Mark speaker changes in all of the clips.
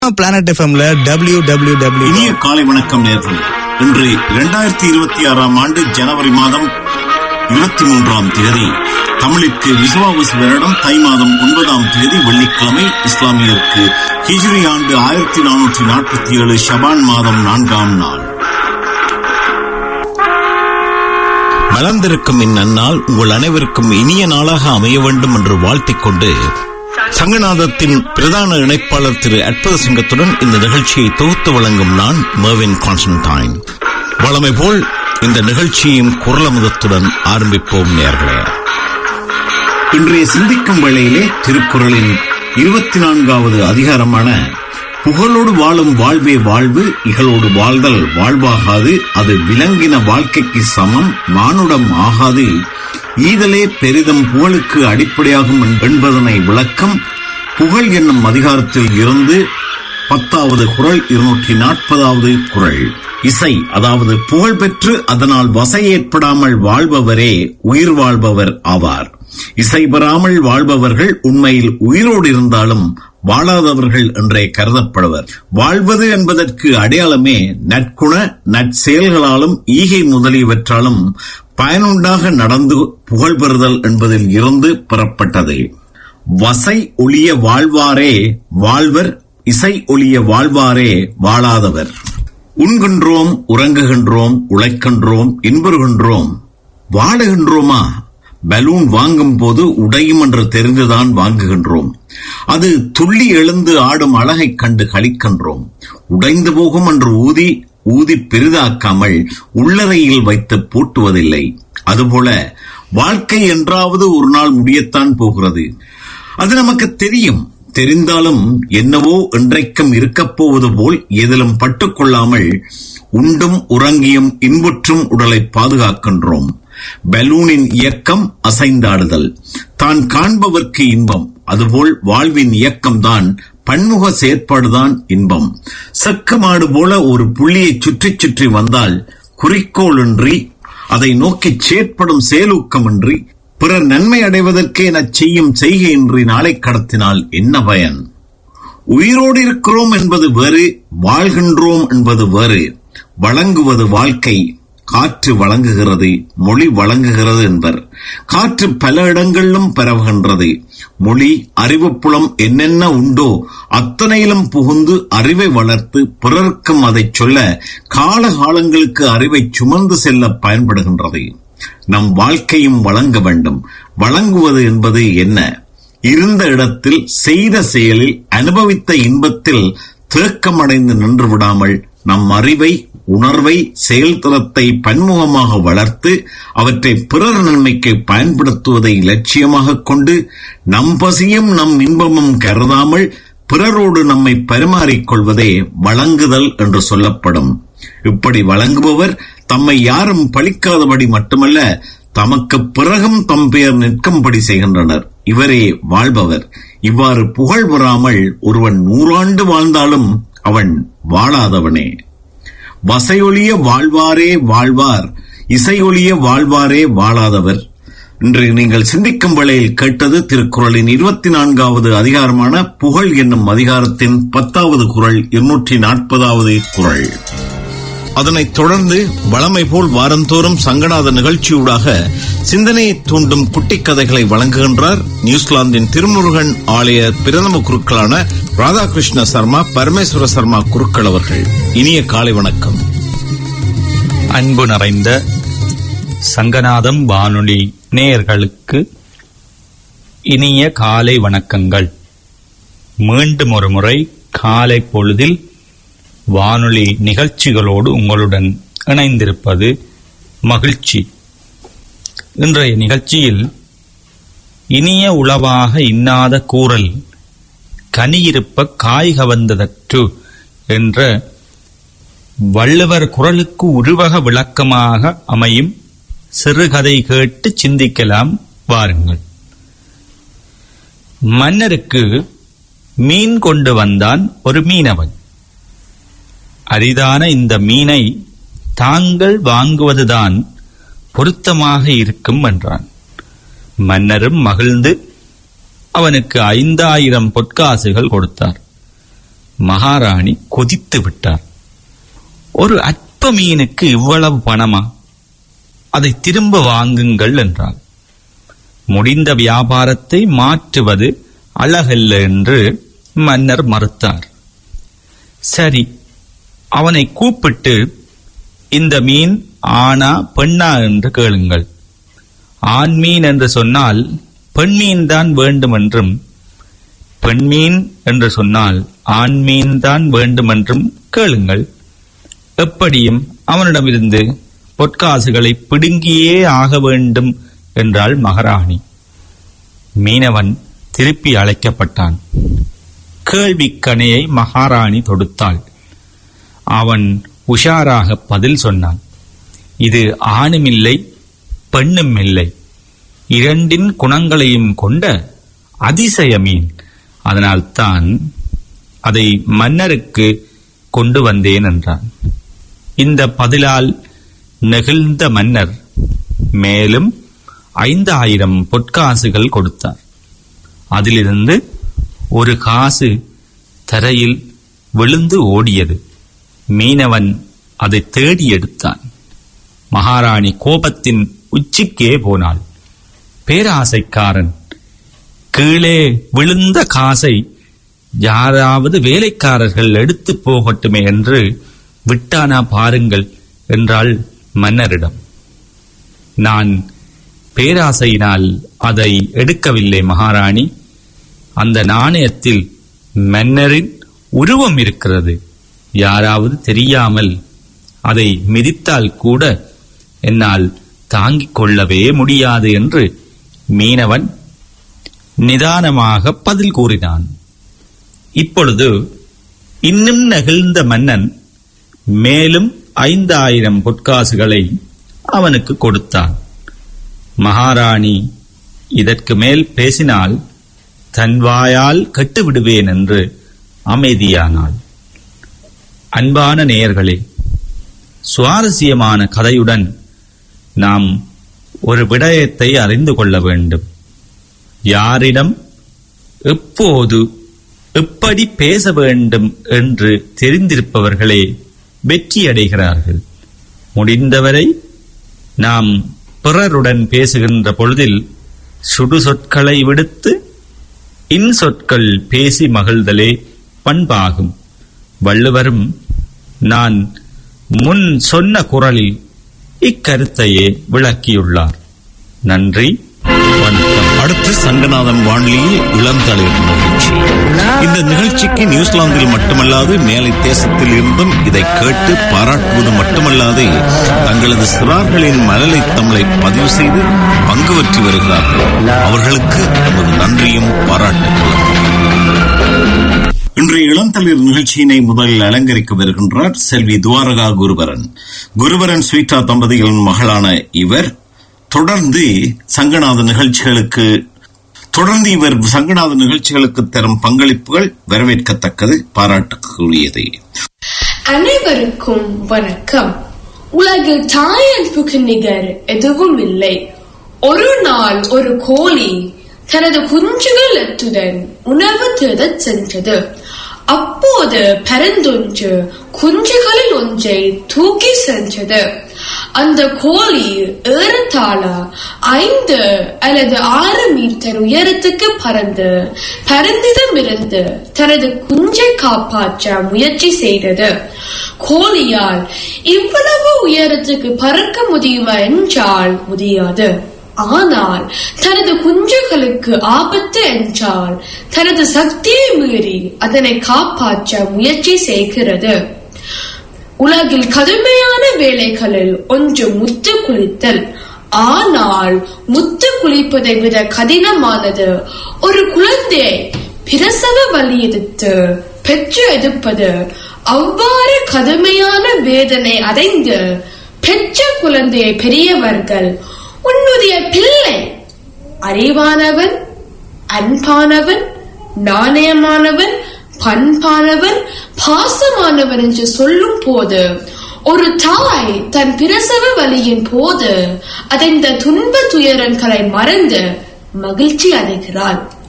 Speaker 1: planet எஃப்எம்ல W W W
Speaker 2: இனிய காலை வணக்கம் நேர்கள் இன்று இரண்டாயிரத்தி இருபத்தி ஆறாம் ஆண்டு ஜனவரி மாதம் இருபத்தி மூன்றாம் தேதி தமிழுக்கு விசுவாவசு வருடம் தை மாதம் ஒன்பதாம் தேதி வெள்ளிக்கிழமை இஸ்லாமியருக்கு ஹிஜ்ரி ஆண்டு ஆயிரத்தி நானூற்றி நாற்பத்தி ஏழு ஷபான் மாதம் நான்காம் நாள் மலர்ந்திருக்கும் இந்நன்னாள் உங்கள் அனைவருக்கும் இனிய நாளாக அமைய வேண்டும் என்று வாழ்த்திக் கொண்டு சங்கநாதத்தின் பிரதான இணைப்பாளர் திரு அற்புத சிங்கத்துடன் இந்த நிகழ்ச்சியை தொகுத்து வழங்கும் நான் மர்வின் கான்ஸ்டன்டைன் வளமை போல் இந்த நிகழ்ச்சியின் குரலமுதத்துடன் ஆரம்பிப்போம் நேர்களே இன்றைய சிந்திக்கும் வேளையிலே திருக்குறளின் இருபத்தி நான்காவது அதிகாரமான புகழோடு வாழும் வாழ்வே வாழ்வு இகழோடு வாழ்தல் வாழ்வாகாது அது விலங்கின வாழ்க்கைக்கு சமம் மானுடம் ஆகாது ஈதலே பெரிதும் புகழுக்கு அடிப்படையாகும் என்பதனை விளக்கம் புகழ் என்னும் அதிகாரத்தில் இருந்து பத்தாவது குரல் இருநூற்றி நாற்பதாவது குரல் இசை அதாவது புகழ் பெற்று அதனால் வசை ஏற்படாமல் வாழ்பவரே உயிர் வாழ்பவர் ஆவார் இசை பெறாமல் வாழ்பவர்கள் உண்மையில் உயிரோடு இருந்தாலும் வாழாதவர்கள் என்றே கருதப்படுவர் வாழ்வது என்பதற்கு அடையாளமே நற்குண நற்செயல்களாலும் ஈகை முதலியவற்றாலும் பயனுண்டாக நடந்து புகழ் பெறுதல் என்பதில் இருந்து பெறப்பட்டது வசை ஒளிய வாழ்வாரே வாழ்வர் இசை ஒளிய வாழ்வாரே வாழாதவர் உண்கின்றோம் உறங்குகின்றோம் உழைக்கின்றோம் இன்புறுகின்றோம் வாழுகின்றோமா பலூன் வாங்கும் போது உடையும் என்று தெரிந்துதான் வாங்குகின்றோம் அது துள்ளி எழுந்து ஆடும் அழகைக் கண்டு கழிக்கின்றோம் உடைந்து போகும் என்று ஊதி ஊதி பெரிதாக்காமல் உள்ளறையில் வைத்து பூட்டுவதில்லை அதுபோல வாழ்க்கை என்றாவது ஒரு நாள் முடியத்தான் போகிறது அது நமக்கு தெரியும் தெரிந்தாலும் என்னவோ என்றைக்கும் இருக்கப் போவது போல் எதிலும் பட்டுக்கொள்ளாமல் உண்டும் உறங்கியும் இன்புற்றும் உடலை பாதுகாக்கின்றோம் பலூனின் இயக்கம் அசைந்தாடுதல் தான் காண்பவர்க்கு இன்பம் அதுபோல் வாழ்வின் இயக்கம்தான் பன்முக செயற்பாடுதான் இன்பம் செக்க மாடு போல ஒரு புள்ளியை சுற்றி சுற்றி வந்தால் குறிக்கோளின்றி அதை நோக்கி செயற்படும் செயலூக்கமின்றி பிறர் நன்மை அடைவதற்கே எனச் செய்யும் செய்கையின்றி நாளை கடத்தினால் என்ன பயன் உயிரோடு இருக்கிறோம் என்பது வேறு வாழ்கின்றோம் என்பது வேறு வழங்குவது வாழ்க்கை காற்று வழங்குகிறது மொழி வழங்குகிறது என்பர் காற்று பல இடங்களிலும் பரவுகின்றது மொழி அறிவுப்புலம் என்னென்ன உண்டோ அத்தனையிலும் புகுந்து அறிவை வளர்த்து பிறர்க்கும் அதை சொல்ல கால காலங்களுக்கு அறிவை சுமந்து செல்ல பயன்படுகின்றது நம் வாழ்க்கையும் வழங்க வேண்டும் வழங்குவது என்பது என்ன இருந்த இடத்தில் செய்த செயலில் அனுபவித்த இன்பத்தில் தேக்கமடைந்து நின்று விடாமல் நம் அறிவை உணர்வை செயல்தரத்தை பன்முகமாக வளர்த்து அவற்றை பிறர் நன்மைக்கு பயன்படுத்துவதை இலட்சியமாக கொண்டு நம் பசியும் நம் இன்பமும் கருதாமல் பிறரோடு நம்மை பரிமாறிக்கொள்வதே வழங்குதல் என்று சொல்லப்படும் இப்படி வழங்குபவர் தம்மை யாரும் பழிக்காதபடி மட்டுமல்ல தமக்கு பிறகும் தம் பெயர் நிற்கும்படி செய்கின்றனர் இவரே வாழ்பவர் இவ்வாறு புகழ் பெறாமல் ஒருவன் நூறாண்டு வாழ்ந்தாலும் அவன் வாழாதவனே வசையொழிய வாழ்வாரே வாழ்வார் இசையொழிய வாழ்வாரே வாழாதவர் இன்று நீங்கள் சிந்திக்கும் வேளையில் கேட்டது திருக்குறளின் இருபத்தி நான்காவது அதிகாரமான புகழ் என்னும் அதிகாரத்தின் பத்தாவது குரல் இருநூற்றி நாற்பதாவது குரல் அதனைத் தொடர்ந்து வளமை போல் வாரந்தோறும் சங்கநாத நிகழ்ச்சியூடாக சிந்தனையை தூண்டும் குட்டிக் கதைகளை வழங்குகின்றார் நியூசிலாந்தின் திருமுருகன் ஆலய பிரதம குருக்களான ராதாகிருஷ்ண சர்மா பரமேஸ்வர சர்மா குருக்கள் அவர்கள் இனிய காலை வணக்கம்
Speaker 3: அன்பு நிறைந்த சங்கநாதம் வானொலி நேயர்களுக்கு இனிய காலை வணக்கங்கள் மீண்டும் ஒரு முறை காலை பொழுதில் வானொலி நிகழ்ச்சிகளோடு உங்களுடன் இணைந்திருப்பது மகிழ்ச்சி இன்றைய நிகழ்ச்சியில் இனிய உளவாக இன்னாத கூறல் கனியிருப்ப காய் கவர்ந்ததற்று என்ற வள்ளுவர் குரலுக்கு உருவக விளக்கமாக அமையும் சிறுகதை கேட்டு சிந்திக்கலாம் வாருங்கள் மன்னருக்கு மீன் கொண்டு வந்தான் ஒரு மீனவன் அரிதான இந்த மீனை தாங்கள் வாங்குவதுதான் பொருத்தமாக இருக்கும் என்றான் மன்னரும் மகிழ்ந்து அவனுக்கு ஐந்தாயிரம் பொற்காசுகள் கொடுத்தார் மகாராணி கொதித்து விட்டார் ஒரு அற்ப மீனுக்கு இவ்வளவு பணமா அதை திரும்ப வாங்குங்கள் என்றார் முடிந்த வியாபாரத்தை மாற்றுவது அழகல்ல என்று மன்னர் மறுத்தார் சரி அவனை கூப்பிட்டு இந்த மீன் ஆனா பெண்ணா என்று கேளுங்கள் ஆண் மீன் என்று சொன்னால் பெண் மீன் தான் வேண்டும் என்றும் பெண் மீன் என்று சொன்னால் ஆண் மீன் தான் வேண்டும் என்றும் கேளுங்கள் எப்படியும் அவனிடமிருந்து பொற்காசுகளை பிடுங்கியே ஆக வேண்டும் என்றாள் மகாராணி மீனவன் திருப்பி அழைக்கப்பட்டான் கேள்விக்கணையை மகாராணி தொடுத்தாள் அவன் உஷாராக பதில் சொன்னான் இது ஆணுமில்லை பெண்ணும் இல்லை இரண்டின் குணங்களையும் கொண்ட அதிசய மீன் அதனால்தான் அதை மன்னருக்கு கொண்டு வந்தேன் என்றான் இந்த பதிலால் நெகிழ்ந்த மன்னர் மேலும் ஐந்தாயிரம் பொற்காசுகள் கொடுத்தார் அதிலிருந்து ஒரு காசு தரையில் விழுந்து ஓடியது மீனவன் அதை தேடி எடுத்தான் மகாராணி கோபத்தின் உச்சிக்கே போனாள் பேராசைக்காரன் கீழே விழுந்த காசை யாராவது வேலைக்காரர்கள் எடுத்து போகட்டுமே என்று விட்டானா பாருங்கள் என்றாள் மன்னரிடம் நான் பேராசையினால் அதை எடுக்கவில்லை மகாராணி அந்த நாணயத்தில் மன்னரின் உருவம் இருக்கிறது யாராவது தெரியாமல் அதை மிதித்தால் கூட என்னால் தாங்கிக் கொள்ளவே முடியாது என்று மீனவன் நிதானமாக பதில் கூறினான் இப்பொழுது இன்னும் நெகிழ்ந்த மன்னன் மேலும் ஐந்தாயிரம் பொற்காசுகளை அவனுக்கு கொடுத்தான் மகாராணி இதற்கு மேல் பேசினால் தன் வாயால் கட்டுவிடுவேன் என்று அமைதியானாள் அன்பான நேயர்களே சுவாரஸ்யமான கதையுடன் நாம் ஒரு விடயத்தை அறிந்து கொள்ள வேண்டும் யாரிடம் எப்போது எப்படி பேச வேண்டும் என்று தெரிந்திருப்பவர்களே வெற்றியடைகிறார்கள் முடிந்தவரை நாம் பிறருடன் பேசுகின்ற பொழுதில் சுடு சொற்களை விடுத்து இன்சொற்கள் பேசி மகிழ்தலே பண்பாகும் வள்ளுவரும் நான் முன் சொன்ன குரலில் இக்கருத்தையே விளக்கியுள்ளார் நன்றி வணக்கம்
Speaker 2: அடுத்து சங்கநாதன் வானொலியில் இளந்தளிர் நிகழ்ச்சி இந்த நிகழ்ச்சிக்கு நியூசிலாந்தில் மட்டுமல்லாது மேலை தேசத்தில் இருந்தும் இதை கேட்டு பாராட்டுவது மட்டுமல்லாது தங்களது சிறார்களின் மழலை தமிழை பதிவு செய்து பங்கு பெற்று வருகிறார்கள் அவர்களுக்கு நமது நன்றியும் பாராட்டுகளும் இன்றைய இளந்தளிர் நிகழ்ச்சியினை முதலில் அலங்கரிக்க வருகின்றார் செல்வி துவாரகா குருபரன் குருபரன் ஸ்வீட்டா தம்பதிகளின் மகளான இவர் தொடர்ந்து சங்கநாத நிகழ்ச்சிகளுக்கு தொடர்ந்து இவர் சங்கநாத நிகழ்ச்சிகளுக்கு தரும் பங்களிப்புகள் வரவேற்கத்தக்கது பாராட்டுக்குரியது
Speaker 4: அனைவருக்கும் வணக்கம் உலகில் தாயன்புக்கு நிகர் எதுவும் இல்லை ஒரு நாள் ஒரு கோழி தனது குஞ்சுகளத்துடன் உணவு தேடச் சென்றது அப்போது பரந்தொன்று குஞ்சுகளில் ஒன்றை தூக்கி சென்றது அந்த கோழி ஏறத்தாழ ஐந்து அல்லது ஆறு மீட்டர் உயரத்துக்கு பறந்து பரந்திடமிருந்து தனது குஞ்சை காப்பாற்ற முயற்சி செய்தது கோழியால் இவ்வளவு உயரத்துக்கு பறக்க முடியுமா என்றால் முடியாது ஆனால் தனது குஞ்சுகளுக்கு ஆபத்து என்றால் தனது சக்தியை மீறி அதனை காப்பாற்ற முயற்சி செய்கிறது உலகில் கடுமையான வேலைகளில் ஒன்று முத்து குளித்தல் ஆனால் முத்து குளிப்பதை விட கடினமானது ஒரு குழந்தையை பிரசவ வலி எதிர்த்து பெற்று எடுப்பது அவ்வாறு கடுமையான வேதனை அடைந்து பெற்ற குழந்தையை பெரியவர்கள் உன்னுடைய பிள்ளை அறிவானவன் அன்பானவன் நாணயமானவன் பண்பானவன் பாசமானவன் என்று சொல்லும் போது ஒரு தாய் தன் பிரசவ வலியின் போது அடைந்த துன்ப துயரங்களை மறந்து மகிழ்ச்சி அடைகிறாள்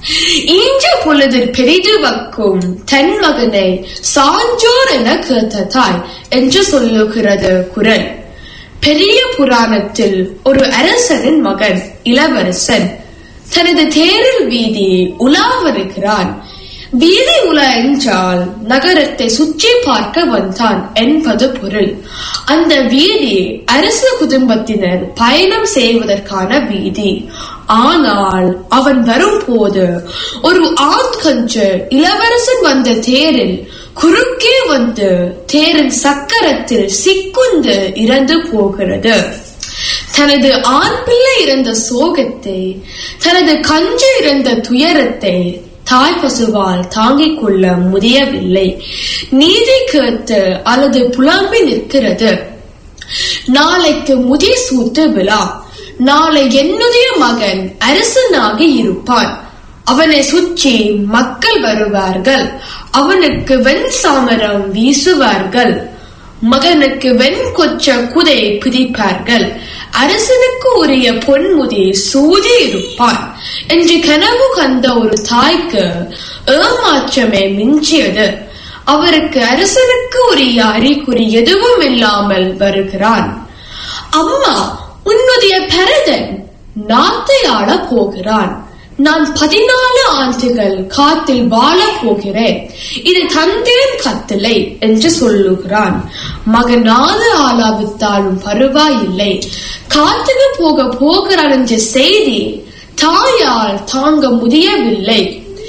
Speaker 4: ஈஞ்ச பொழுதில் பெரிது வக்கும் தன் மகனை சான்றோர் என கேட்ட தாய் என்று சொல்லுகிறது குரல் பெரிய புராணத்தில் ஒரு அரசனின் மகன் இளவரசன் தனது தேரில் வீதி உலா வருகிறான் வீதி உலா என்றால் நகரத்தை சுற்றி பார்க்க வந்தான் என்பது பொருள் அந்த வீதி அரச குடும்பத்தினர் பயணம் செய்வதற்கான வீதி ஆனால் அவன் வரும்போது ஒரு ஆண் கன்று இளவரசன் வந்த தேரில் குறுக்கே வந்து தேரின் சக்கரத்தில் சிக்குண்டு இறந்து போகிறது தனது ஆண் பிள்ளை இறந்த சோகத்தை தனது கன்று இறந்த துயரத்தை தாய் பசுவால் தாங்கிக் கொள்ள முடியவில்லை நீதி கேட்டு அல்லது புலம்பி நிற்கிறது நாளைக்கு முதி சூட்டு விழா நாளை என்னுடைய மகன் அரசனாக இருப்பான் அவனை சுற்றி மக்கள் வருவார்கள் அவனுக்கு வெண் சாமரம் வீசுவார்கள் மகனுக்கு வெண் கொச்ச குதை பிடிப்பார்கள் அரசனுக்கு உரிய பொன்முதி சூதி இருப்பான் என்று கனவு கந்த ஒரு தாய்க்கு ஏமாற்றமே மிஞ்சியது அவருக்கு அரசனுக்கு உரிய அறிகுறி எதுவும் இல்லாமல் வருகிறான் அம்மா உன்னுடைய பரதன் நாட்டை ஆள போகிறான் நான் பதினாலு ஆண்டுகள் காத்தில் வாழ போகிறேன் இது தந்தேன் கத்தலை என்று சொல்லுகிறான் மகன் நாலு ஆளாவிட்டாலும் பருவாயில்லை காத்துக்கு போக போகிறான் என்ற செய்தி தாயால் தாங்க முடியவில்லை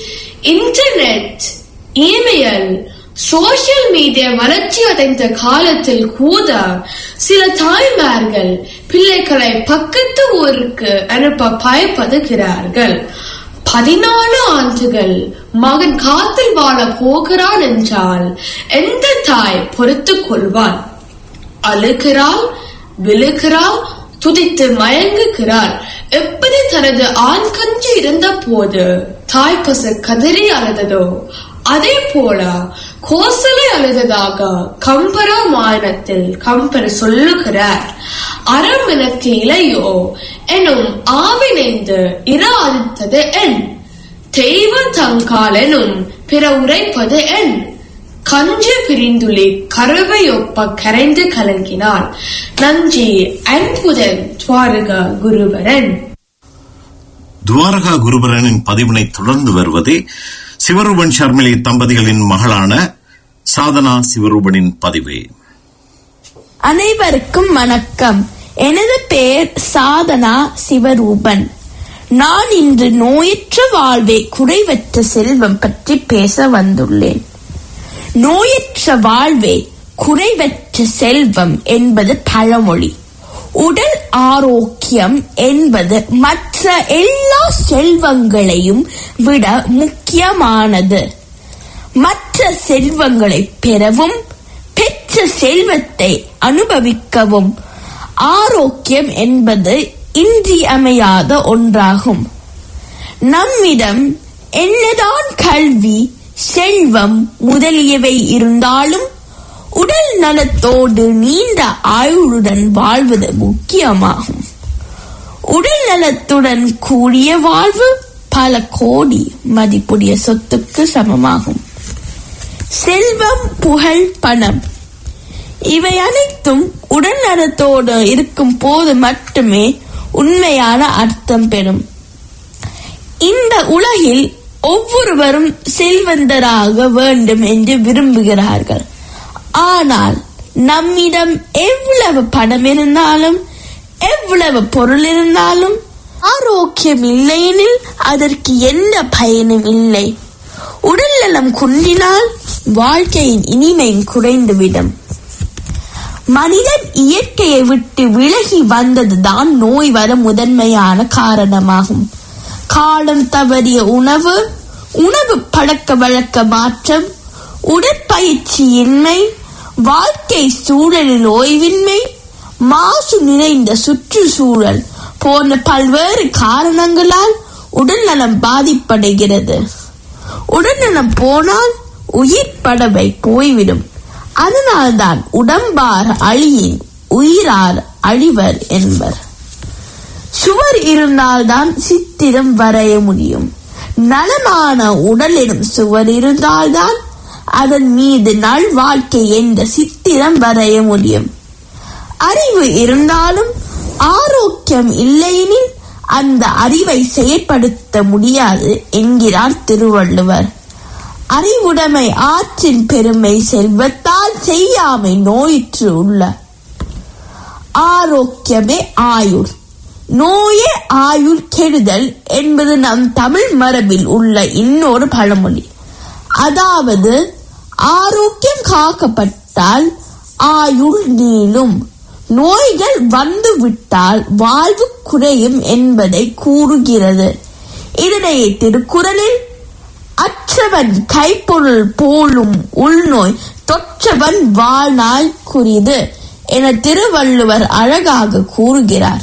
Speaker 4: இன்டர்நெட் இமெயில் சோசியல் மீடியா வளர்ச்சி அடைந்த காலத்தில் கூட சில தாய்மார்கள் பிள்ளைகளை பக்கத்து ஊருக்கு அனுப்ப பயப்படுகிறார்கள் பதினாலு ஆண்டுகள் மகன் காத்தில் வாழ போகிறான் என்றால் எந்த தாய் பொறுத்துக் கொள்வான் அழுகிறாள் விழுகிறாள் துடித்து மயங்குகிறாள் எப்படி தனது ஆண் கஞ்சி இருந்த போது தாய் பசு கதறி அழுததோ அதே போல கோசலை அழுததாக கம்பரா மாயனத்தில் கம்பர் சொல்லுகிறார் அறம் எனக்கு இளையோ எனும் ஆவினைந்து இராதித்தது என் தெய்வ தங்கால் எனும் பிற உரைப்பது என் கஞ்ச பிரிந்துளி கருவையொப்ப கரைந்து கலங்கினாள் நஞ்சி அன்புதன் துவாரக குருபரன்
Speaker 2: துவாரகா குருபரனின் பதிவினை தொடர்ந்து வருவது சிவரூபன் ஷர்மிளி தம்பதிகளின் மகளான சாதனா சிவரூபனின் பதிவு
Speaker 5: அனைவருக்கும் வணக்கம் எனது பெயர் சாதனா சிவரூபன் நான் இன்று நோயற்ற வாழ்வே குறைவற்ற செல்வம் பற்றி பேச வந்துள்ளேன் நோயற்ற வாழ்வே குறைவற்ற செல்வம் என்பது பழமொழி உடல் ஆரோக்கியம் என்பது மற்ற எல்லா செல்வங்களையும் விட முக்கியமானது மற்ற செல்வங்களை பெறவும் பெற்ற செல்வத்தை அனுபவிக்கவும் ஆரோக்கியம் என்பது இன்றியமையாத ஒன்றாகும் நம்மிடம் என்னதான் கல்வி செல்வம் முதலியவை இருந்தாலும் உடல் நலத்தோடு நீண்ட ஆயுளுடன் வாழ்வது முக்கியமாகும் உடல் நலத்துடன் கூடிய வாழ்வு பல கோடி மதிப்புடைய சொத்துக்கு சமமாகும் செல்வம் புகழ் பணம் இவை அனைத்தும் உடல் நலத்தோடு இருக்கும் போது மட்டுமே உண்மையான அர்த்தம் பெறும் இந்த உலகில் ஒவ்வொருவரும் செல்வந்தராக வேண்டும் என்று விரும்புகிறார்கள் ஆனால் நம்மிடம் எவ்வளவு பணம் இருந்தாலும் எவ்வளவு பொருள் இருந்தாலும் ஆரோக்கியம் இல்லையெனில் அதற்கு எந்த பயனும் இல்லை உடல் நலம் குன்றினால் வாழ்க்கையின் இனிமை குறைந்துவிடும் மனிதன் இயற்கையை விட்டு விலகி வந்ததுதான் நோய் வர முதன்மையான காரணமாகும் காலம் தவறிய உணவு உணவு பழக்க வழக்க மாற்றம் உடற்பயிற்சியின்மை வாழ்க்கை சூழலில் ஓய்வின்மை மாசு நிறைந்த சுற்றுச்சூழல் போன்ற பல்வேறு காரணங்களால் உடல்நலம் பாதிப்படைகிறது உடல்நலம் போனால் உயிர் படவை போய்விடும் அதனால்தான் உடம்பார் அழியின் உயிரார் அழிவர் என்பர் சுவர் இருந்தால்தான் சித்திரம் வரைய முடியும் நலமான உடல் எனும் சுவர் இருந்தால்தான் அதன் மீது நல்வாழ்க்கை என்ற சித்திரம் வரைய முடியும் அறிவு இருந்தாலும் ஆரோக்கியம் இல்லையெனில் அந்த அறிவை செயற்படுத்த முடியாது என்கிறார் திருவள்ளுவர் அறிவுடைமை ஆற்றின் பெருமை செல்வத்தால் செய்யாமை நோயிற்று உள்ள ஆரோக்கியமே ஆயுள் நோயே ஆயுள் கெடுதல் என்பது நம் தமிழ் மரபில் உள்ள இன்னொரு பழமொழி அதாவது ஆரோக்கியம் காக்கப்பட்டால் ஆயுள் நீளும் நோய்கள் வந்துவிட்டால் வாழ்வு குறையும் என்பதை கூறுகிறது இதனையே திருக்குறளில் அற்றவன் கைப்பொருள் போலும் உள்நோய் தொற்றவன் வாழ்நாள் குறிது என திருவள்ளுவர் அழகாக கூறுகிறார்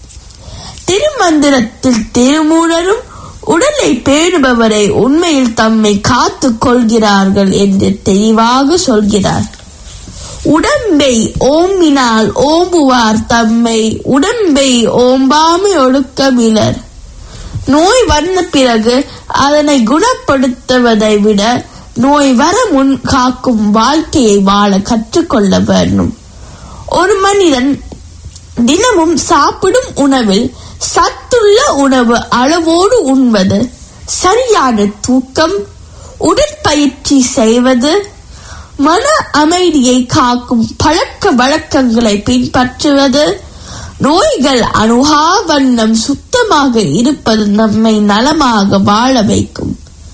Speaker 5: திருமந்திரத்தில் திருமூலரும் உடலை பேணுபவரை உண்மையில் தம்மை காத்துக் கொள்கிறார்கள் என்று தெளிவாக சொல்கிறார் உடம்பை ஓம்பினால் ஓம்புவார் தம்மை உடம்பை ஓம்பாமை ஒழுக்கமிலர் நோய் வந்த பிறகு அதனை குணப்படுத்துவதை விட நோய் வர முன் காக்கும் வாழ்க்கையை வாழ கற்றுக்கொள்ள வேண்டும் ஒரு மனிதன் தினமும் சாப்பிடும் உணவில் சத்துள்ள உணவு அளவோடு உண்பது சரியான தூக்கம் உடற்பயிற்சி செய்வது மன அமைதியை காக்கும் பழக்க வழக்கங்களை பின்பற்றுவது நோய்கள் அணுகா வண்ணம் சுத்தமாக இருப்பது நம்மை நலமாக வாழ வைக்கும்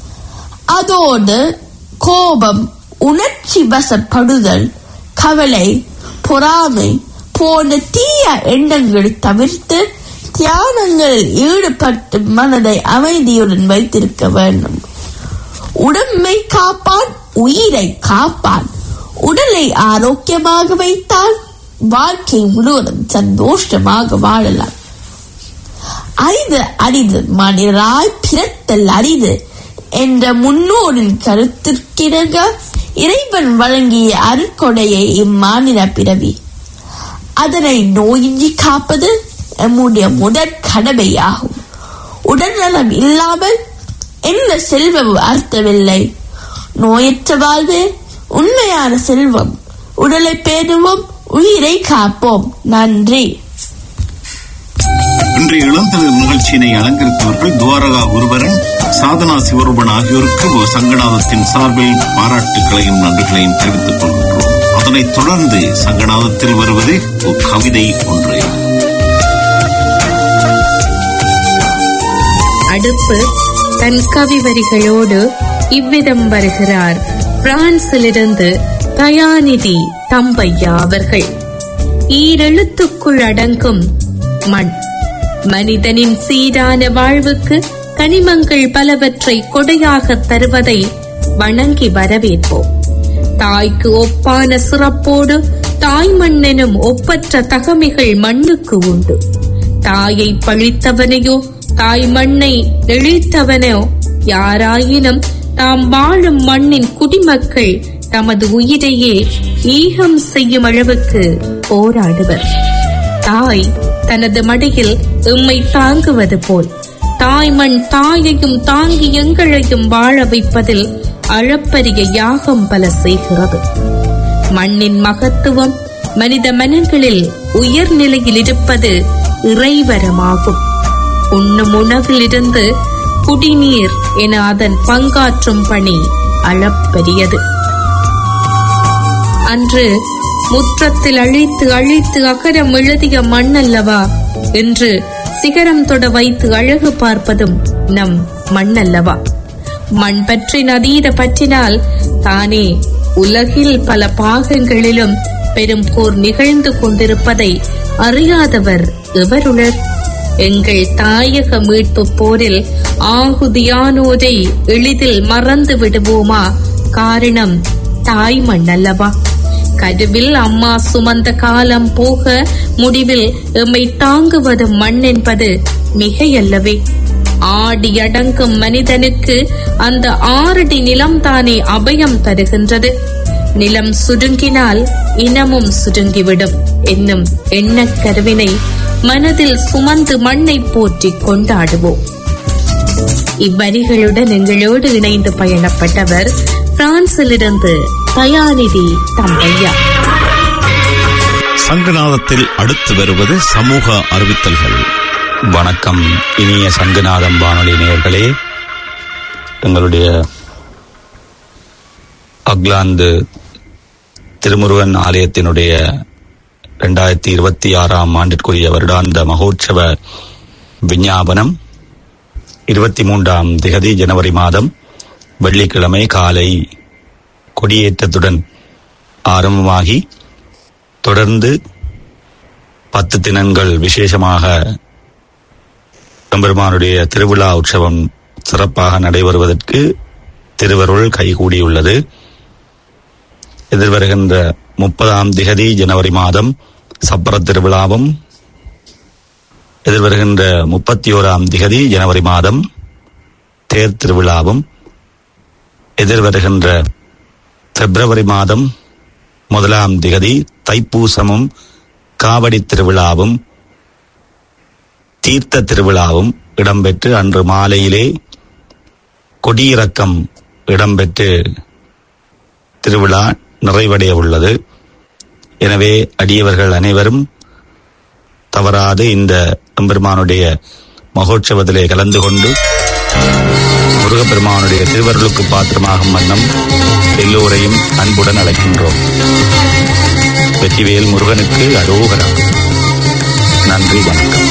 Speaker 5: அதோடு கோபம் உணர்ச்சி வசப்படுதல் கவலை பொறாமை போன்ற தீய எண்ணங்களை தவிர்த்து தியானங்களில் ஈடுபட்டு மனதை அமைதியுடன் வைத்திருக்க வேண்டும் உடம்பை காப்பான் உயிரை காப்பான் உடலை ஆரோக்கியமாக வைத்தால் வாழ்க்கை முழுவதும் சந்தோஷமாக வாழலாம் அரிது அரிது மனிதராய் பிறத்தல் அரிது என்ற முன்னோரின் கருத்திற்கிணங்க இறைவன் வழங்கிய அருட்கொடையை இம்மாநில பிறவி அதனை நோயின்றி காப்பது நம்முடைய முதற் கடமையாகும் உடல்நலம் இல்லாமல் எந்த செல்வம் அர்த்தமில்லை நோயற்ற வாழ்வே உண்மையான செல்வம் உடலை பேணுவோம் உயிரை காப்போம் நன்றி
Speaker 2: இன்றைய இளந்தளிர் நிகழ்ச்சியினை அலங்கரித்தவர்கள் துவாரகா ஒருவரன் சாதனா சிவரூபன் ஆகியோருக்கு ஒரு சங்கநாதத்தின் சார்பில் பாராட்டுகளையும் நன்றிகளையும் தெரிவித்துக் கொள்கின்றோம் அதனைத் தொடர்ந்து சங்கநாதத்தில் வருவது ஒரு கவிதை ஒன்று
Speaker 6: அடுப்பு தன் கவி வரிகளோடு இவ்விதம் வருகிறார் பிரான்சிலிருந்து தயாநிதி தம்பையா அவர்கள் ஈரெழுத்துக்குள் அடங்கும் மண் மனிதனின் சீரான வாழ்வுக்கு கனிமங்கள் பலவற்றை கொடையாக தருவதை வணங்கி வரவேற்போம் தாய்க்கு ஒப்பான சிறப்போடு தாய் மண்ணெனும் ஒப்பற்ற தகமைகள் மண்ணுக்கு உண்டு தாயை பழித்தவனையோ தாய் மண்ணை இழித்தவனோ யாராயினும் தாம் வாழும் மண்ணின் குடிமக்கள் தமது உயிரையே ஈகம் செய்யும் அளவுக்கு போராடுவர் தாய் தனது மடியில் எம்மை தாங்குவது போல் தாய்மண் தாயையும் தாங்கி எங்களையும் வாழ வைப்பதில் அளப்பரிய யாகம் பல செய்கிறது மண்ணின் மகத்துவம் மனித மனங்களில் உயர்நிலையில் இருப்பது இறைவரமாகும் உண்ணும் உணவிலிருந்து குடிநீர் என அதன் பங்காற்றும் பணி அளப்பரியது அன்று முற்றத்தில் அழித்து அழித்து அகரம் எழுதிய மண்ணல்லவா என்று சிகரம் தொட வைத்து அழகு பார்ப்பதும் நம் மண்ணல்லவா மண் பற்றி நதீர பற்றினால் தானே உலகில் பல பாகங்களிலும் பெரும் போர் நிகழ்ந்து கொண்டிருப்பதை அறியாதவர் எவருளர் எங்கள் தாயக மீட்பு போரில் ஆகுதியானோரை எளிதில் மறந்து விடுவோமா காரணம் தாய் மண்ணல்லவா கருவில் அம்மா சுமந்த காலம் போக முடிவில் எம்மை தாங்குவது மண் என்பது மிகையல்லவே ஆடி அடங்கும் மனிதனுக்கு அந்த ஆறடி நிலம்தானே அபயம் தருகின்றது நிலம் சுருங்கினால் இனமும் சுருங்கிவிடும் என்னும் எண்ணக் கருவினை மனதில் சுமந்து மண்ணை போற்றி கொண்டாடுவோம் இவ்வரிகளுடன் எங்களோடு இணைந்து பயணப்பட்டவர் பிரான்சிலிருந்து தயாநிதி தம்பையா
Speaker 2: சங்கநாதத்தில் அடுத்து வருவது சமூக அறிவித்தல்கள்
Speaker 7: வணக்கம் இனிய சங்குநாதம் வானொலி நேயர்களே எங்களுடைய அக்லாந்து திருமுருகன் ஆலயத்தினுடைய இரண்டாயிரத்தி இருபத்தி ஆறாம் ஆண்டிற்குரிய வருடாந்த மகோற்சவ விஞ்ஞாபனம் இருபத்தி மூன்றாம் திகதி ஜனவரி மாதம் வெள்ளிக்கிழமை காலை கொடியேற்றத்துடன் ஆரம்பமாகி தொடர்ந்து பத்து தினங்கள் விசேஷமாக எம்பெருமானுடைய திருவிழா உற்சவம் சிறப்பாக நடைபெறுவதற்கு திருவருள் கைகூடியுள்ளது எதிர்வருகின்ற முப்பதாம் திகதி ஜனவரி மாதம் சப்பர திருவிழாவும் எதிர்வருகின்ற முப்பத்தி ஓராம் திகதி ஜனவரி மாதம் தேர் திருவிழாவும் எதிர்வருகின்ற பிப்ரவரி மாதம் முதலாம் திகதி தைப்பூசமும் காவடி திருவிழாவும் தீர்த்த திருவிழாவும் இடம்பெற்று அன்று மாலையிலே கொடியிறக்கம் இடம்பெற்று திருவிழா நிறைவடைய உள்ளது எனவே அடியவர்கள் அனைவரும் தவறாது இந்த எம்பெருமானுடைய மகோற்சவத்திலே கலந்து கொண்டு முருகப்பெருமானுடைய திருவருளுக்கு பாத்திரமாகும் வண்ணம் எல்லோரையும் அன்புடன் அழைக்கின்றோம் வெற்றிவேல் முருகனுக்கு அரோகரம் நன்றி வணக்கம்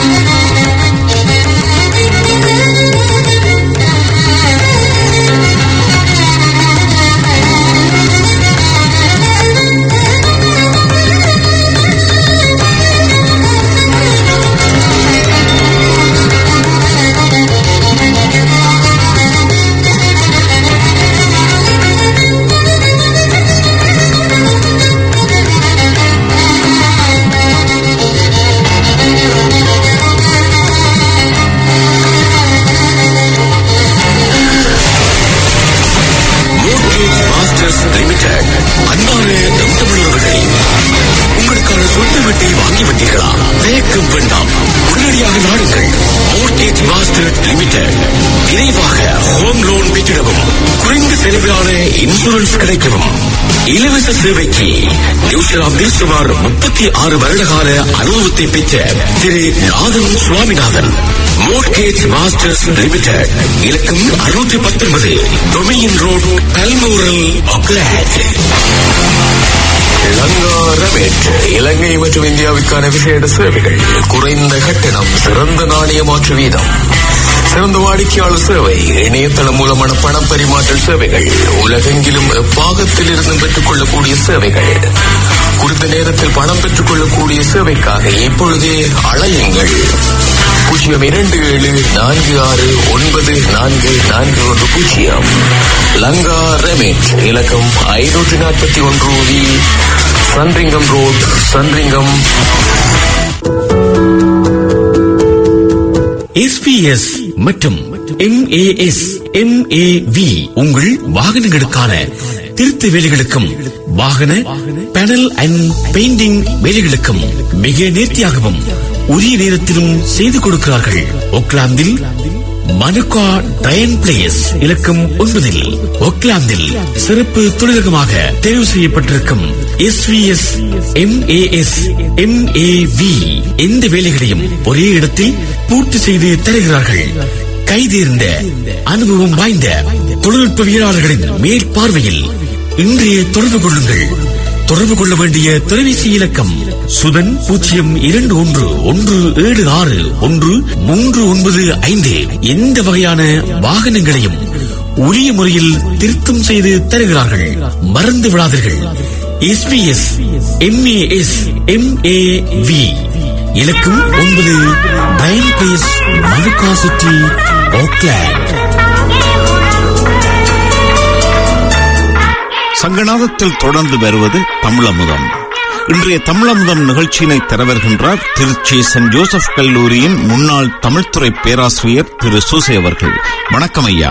Speaker 8: மோர்கேஜ் மாஸ்டர்ஸ் லிமிடெட் அன்பான நம் தமிழர்களே உங்களுக்கான சொந்த வீட்டை வாங்கிவிட்டீர்களா தயக்கம் வேண்டாம் உடனடியாக நாடுங்கள் மோர்கேஜ் மாஸ்டர் லிமிடெட் விரைவாக ஹோம் லோன் பெற்றிடவும் குறைந்த செலவிலான இன்சூரன்ஸ் கிடைக்கவும் இலவச சேவைக்கு நியூசிலாந்தில் சுமார் முப்பத்தி ஆறு வருட கால அனுபவத்தை பெற்ற Thiru Nathan Swaminathan mortgage masters limited இலக்கம் அறுநூற்றி பத்தொன்பது டொமியின் ரோட் கல்மூரல் ஒக்லாட் இளங்காரமேற்று இலங்கை மற்றும் இந்தியாவுக்கான விசேட சேவைகள் குறைந்த கட்டணம் சிறந்த நாணய மாற்று வீதம் சிறந்த வாடிக்கையாளர் சேவை இணையதளம் மூலமான பண பரிமாற்றல் சேவைகள் உலகெங்கிலும் எப்பாகத்தில் இருந்து பெற்றுக் கொள்ளக்கூடிய சேவைகள் குறித்த நேரத்தில் பணம் பெற்றுக் கொள்ளக்கூடிய சேவைக்காக இப்பொழுதே அழையுங்கள் பூஜ்ஜியம் இரண்டு ஏழு நான்கு ஆறு ஒன்பது நான்கு நான்கு ஒன்று பூஜ்ஜியம் லங்கா ரெமேட் இலக்கம் ஐநூற்றி நாற்பத்தி ஒன்று வி சன்ரிங்கம் ரோட் சன்ரிங்கம்
Speaker 9: எஸ்பிஎஸ் மற்றும் எம்ஏஎஸ் எம்ஏவி உங்கள் வாகனங்களுக்கான திருத்த வேலைகளுக்கும் வாகன பேனல் அண்ட் பெயிண்டிங் வேலைகளுக்கும் மிக நேர்த்தியாகவும் உரிய நேரத்திலும் செய்து கொடுக்கிறார்கள் ஒக்லாந்தில் மனுகா டயன் பிளேஸ் இலக்கம் ஒன்பதில் ஒக்லாந்தில் சிறப்பு தொழிலகமாக தேர்வு செய்யப்பட்டிருக்கும் எஸ்விஎஸ் எம்ஏஎஸ் எம்ஏவி எந்த வேலைகளையும் ஒரே இடத்தில் பூர்த்தி செய்து தருகிறார்கள் கைதேர்ந்த அனுபவம் வாய்ந்த தொழில்நுட்பவியலாளர்களின் மேற்பார்வையில் இன்றைய தொடர்பு கொள்ளுங்கள் தொடர்பு கொள்ள வேண்டிய தொலைபேசி இலக்கம் சுதன் பூஜ்ஜியம் இரண்டு ஒன்று ஒன்று ஏழு ஆறு ஒன்று மூன்று ஒன்பது ஐந்து எந்த வகையான வாகனங்களையும் உரிய முறையில் திருத்தம் செய்து தருகிறார்கள் மறந்து விடாதீர்கள் எஸ்பிஎஸ் எம்ஏஎஸ் எம்ஏவி இலக்கம் ஒன்பது பயன் பிளேஸ் மனுகா சிட்டி ஓக்லாண்ட்
Speaker 2: சங்கநாதத்தில் தொடர்ந்து வருவது தமிழமுதம் இன்றைய தமிழமுதம் நிகழ்ச்சியினை தரவருகின்றார் திருச்சி சென்ட் ஜோசப் கல்லூரியின் முன்னாள் தமிழ்துறை பேராசிரியர் திரு சூசை அவர்கள் வணக்கம் ஐயா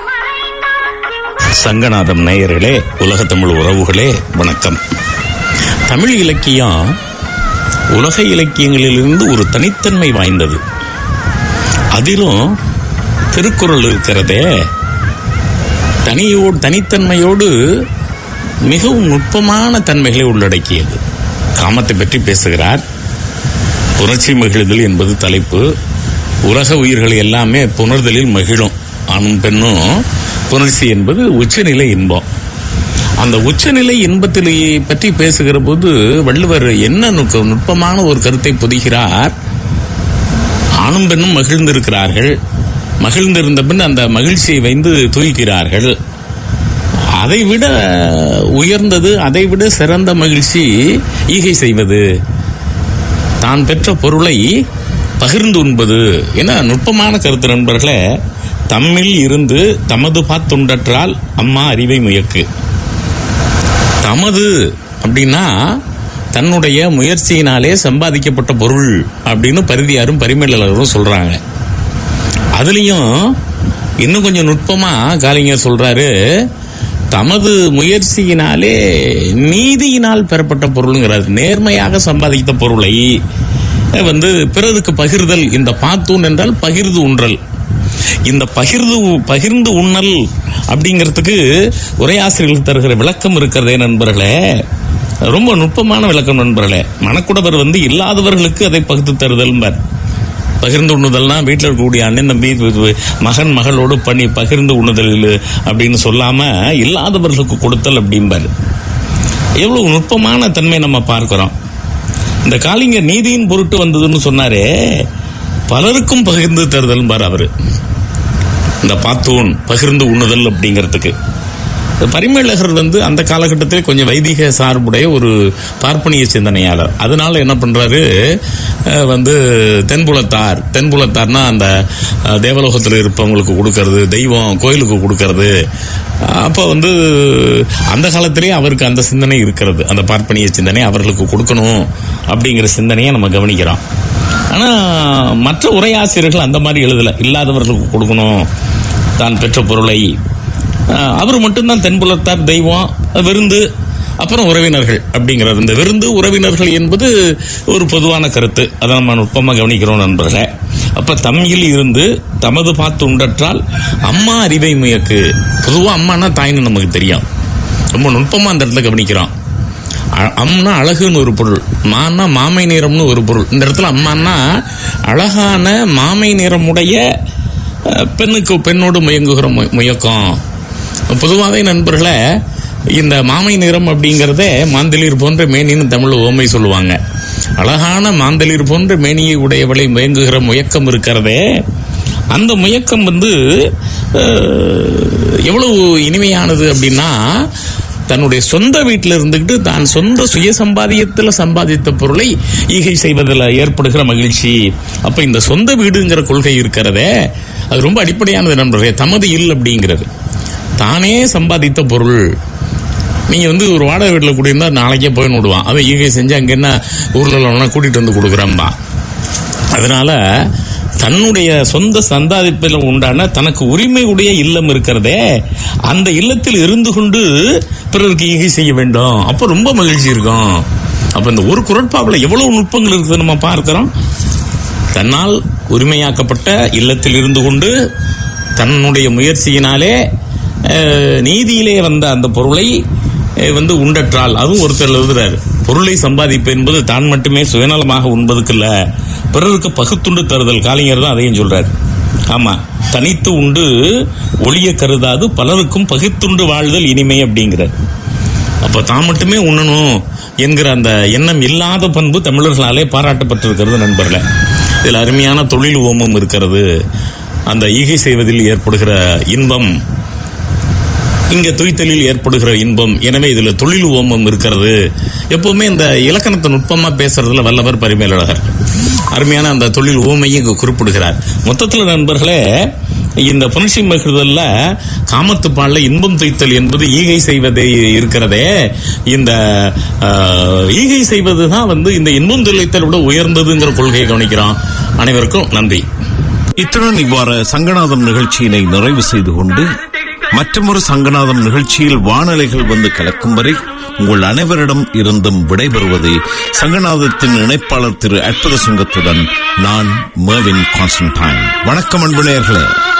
Speaker 10: சங்கநாதம் நேயர்களே உலக தமிழ் உறவுகளே வணக்கம் தமிழ் இலக்கியம் உலக இலக்கியங்களிலிருந்து ஒரு தனித்தன்மை வாய்ந்தது அதிலும் திருக்குறள் இருக்கிறதே தனியோடு தனித்தன்மையோடு மிகவும் நுட்பமான தன்மைகளை உள்ளடக்கியது காமத்தை பற்றி பேசுகிறார் புணர்ச்சி மகிழுதல் என்பது தலைப்பு உலக உயிர்கள் எல்லாமே புணர்தலில் மகிழும் ஆணும் பெண்ணும் புணர்ச்சி என்பது உச்சநிலை இன்பம் அந்த உச்சநிலை இன்பத்திலேயே பற்றி பேசுகிற போது வள்ளுவர் என்ன நுட்ப- நுட்பமான ஒரு கருத்தை பொதிகிறார் ஆணும் பெண்ணும் மகிழ்ந்திருக்கிறார்கள் மகிழ்ந்திருந்த பின் அந்த மகிழ்ச்சியை வைந்து துயிக்கிறார்கள் அதை விட உயர்ந்தது அதை விட சிறந்த மகிழ்ச்சி ஈகை செய்வது தான் பெற்ற பொருளை பகிர்ந்து உண்பது என நுட்பமான கருத்து நண்பர்களே தம்மில் இருந்து தமது பாத்துண்டற்றால் அம்மா அறிவை முயக்கு தமது அப்படின்னா தன்னுடைய முயற்சியினாலே சம்பாதிக்கப்பட்ட பொருள் அப்படின்னு பரிதியாரும் பரிமேலரும் சொல்றாங்க அதுலயும் இன்னும் கொஞ்சம் நுட்பமா காலிங்கர் சொல்றாரு தமது முயற்சியினாலே நீதியினால் பெறப்பட்ட பொருளுங்கிறார் நேர்மையாக சம்பாதித்த பொருளை வந்து பிறருக்கு பகிர்தல் இந்த பாத்தூன் என்றால் பகிர்ந்து உன்றல் இந்த பகிர்ந்து பகிர்ந்து உண்ணல் அப்படிங்கிறதுக்கு உரையாசிரியர்கள் தருகிற விளக்கம் இருக்கிறதே நண்பர்களே ரொம்ப நுட்பமான விளக்கம் நண்பர்களே மனக்குடவர் வந்து இல்லாதவர்களுக்கு அதை பகுத்து தருதல் பகிர்ந்து உண்ணுதல்னா வீட்டில் இருக்கக்கூடிய அண்ணன் தம்பி மகன் மகளோடு பண்ணி பகிர்ந்து உண்ணுதல் அப்படின்னு சொல்லாம இல்லாதவர்களுக்கு கொடுத்தல் அப்படிம்பாரு எவ்வளவு நுட்பமான தன்மை நம்ம பார்க்கிறோம் இந்த காலிங்க நீதியின் பொருட்டு வந்ததுன்னு சொன்னாரே பலருக்கும் பகிர்ந்து தருதல் பார் அவரு இந்த பாத்தூன் பகிர்ந்து உண்ணுதல் அப்படிங்கிறதுக்கு பரிமேலகர் வந்து அந்த காலகட்டத்தில் கொஞ்சம் வைதிக சார்புடைய ஒரு பார்ப்பனிய சிந்தனையாளர் அதனால என்ன பண்றாரு அஹ், வந்து தென்புலத்தார் தென்புலத்தார்னா அந்த அஹ், தேவலோகத்தில் இருப்பவங்களுக்கு கொடுக்கறது தெய்வம் கோயிலுக்கு கொடுக்கறது அப்போ வந்து அந்த காலத்திலேயே அவருக்கு அந்த சிந்தனை இருக்கிறது அந்த பார்ப்பனிய சிந்தனை அவர்களுக்கு கொடுக்கணும் அப்படிங்கிற சிந்தனையை நம்ம கவனிக்கிறோம் ஆனா மற்ற உரையாசிரியர்கள் அந்த மாதிரி எழுதல இல்லாதவர்களுக்கு கொடுக்கணும் தான் பெற்ற பொருளை அஹ், அவர் மட்டும்தான் தென்புலத்தார் தெய்வம் விருந்து அப்புறம் உறவினர்கள் அப்படிங்கிறது இந்த விருந்து உறவினர்கள் என்பது ஒரு பொதுவான கருத்து அதை நம்ம நுட்பமா கவனிக்கிறோம் நண்பர்களே அப்ப தம்மில் இருந்து தமது பார்த்து உண்டற்றால் அம்மா அறிவை முயக்கு பொதுவா அம்மானா தாய்னு நமக்கு தெரியும் ரொம்ப நுட்பமா அந்த இடத்துல கவனிக்கிறோம் அ- அம்னா அழகுன்னு ஒரு பொருள் மான்னா மாமை நிறம்னு ஒரு பொருள் இந்த இடத்துல அம்மான்னா அழகான மாமை நிறமுடைய அஹ், பெண்ணுக்கு பெண்ணோடு முயங்குகிற மு- முயக்கம் பொதுவாகவே நண்பர்களே இந்த மாமை நிறம் அப்படிங்கறதே மாந்தளிர் போன்ற மேனின்னு தமிழ் ஓமை சொல்லுவாங்க அழகான மாந்தளிர் போன்ற மேனியை உடையவளை முயங்குகிற முயக்கம் இருக்கிறதே அந்த முயக்கம் வந்து அஹ், எவ்வளவு இனிமையானது அப்படின்னா தன்னுடைய சொந்த வீட்டில் இருந்துகிட்டு தான் சொந்த சுய சம்பாதியத்தில் சம்பாதித்த பொருளை ஈகை செய்வதில் ஏற்படுகிற மகிழ்ச்சி அப்ப இந்த சொந்த வீடுங்கிற கொள்கை இருக்கிறதே அது ரொம்ப அடிப்படையானது நண்பர்களே தமது இல் அப்படிங்கிறது தானே சம்பாதித்த பொருள் நீங்க வந்து ஒரு வாடகை வீட்டில் கூட்டியிருந்தா நாளைக்கே போய் விடுவான் அவன் ஈகை செஞ்சு அங்க என்ன ஊர்ல உள்ளவனா கூட்டிட்டு வந்து கொடுக்குறான்பா அதனால தன்னுடைய சொந்த சந்தாதிப்பில் உண்டான தனக்கு உரிமை உடைய இல்லம் இருக்கிறதே அந்த இல்லத்தில் இருந்து கொண்டு பிறருக்கு ஈகை செய்ய வேண்டும் அப்ப ரொம்ப மகிழ்ச்சி இருக்கும் அப்ப இந்த ஒரு குரட்பாவில் எவ்வளவு நுட்பங்கள் இருக்குது நம்ம பார்க்கிறோம் தன்னால் உரிமையாக்கப்பட்ட இல்லத்தில் இருந்து கொண்டு தன்னுடைய முயற்சியினாலே அஹ், நீதியிலே வந்த அந்த பொருளை அஹ், வந்து உண்டற்றால் அதுவும் ஒருத்தர் எழுதுறாரு பொருளை சம்பாதிப்பு என்பது தான் மட்டுமே சுயநலமாக உண்பதுக்கு இல்ல பிறருக்கு பகுத்துண்டு தருதல் காலிங்கர் தான் அதையும் சொல்றாரு ஆமா தனித்து உண்டு ஒளிய கருதாது பலருக்கும் பகிர்ந்துண்டு வாழ்தல் இனிமை அப்படிங்கிறார் அப்ப தான் மட்டுமே உண்ணணும் என்கிற அந்த எண்ணம் இல்லாத பண்பு தமிழர்களாலே பாராட்டப்பட்டிருக்கிறது நண்பர்களே இதில் அருமையான தொழில் ஓமம் இருக்கிறது அந்த ஈகை செய்வதில் ஏற்படுகிற இன்பம் இங்க துய்த்தலில் ஏற்படுகிற இன்பம் எனவே இதுல தொழில் ஓமம் இருக்கிறது எப்பவுமே இந்த இலக்கணத்தை நுட்பமா பேசுறதுல வல்லவர் பரிமேலழகர் அருமையான அந்த தொழில் ஓமையை இங்கு குறிப்பிடுகிறார் மொத்தத்துல நண்பர்களே இந்த புணர்ச்சி மகிழ்தல்ல காமத்துப்பால்ல இன்பம் துய்த்தல் என்பது ஈகை செய்வதே இருக்கிறதே இந்த ஆஹ், ஈகை செய்வதுதான் வந்து இந்த இன்பம் துளைத்தல் விட உயர்ந்ததுங்கிற கொள்கையை கவனிக்கிறோம் அனைவருக்கும் நன்றி
Speaker 2: இத்துடன் இவ்வாறு சங்கநாதம் நிகழ்ச்சியினை நிறைவு செய்து கொண்டு மற்றொரு சங்கநாதம் நிகழ்ச்சியில் வானலைகள் வந்து கலக்கும் வரை உங்கள் அனைவரிடம் இருந்தும் விடைபெறுவது சங்கநாதத்தின் இணைப்பாளர் திரு அற்புத சிங்கத்துடன் நான் மேவின் கான்ஸ்டன்டைன் வணக்கம் அன்பு நேயர்களே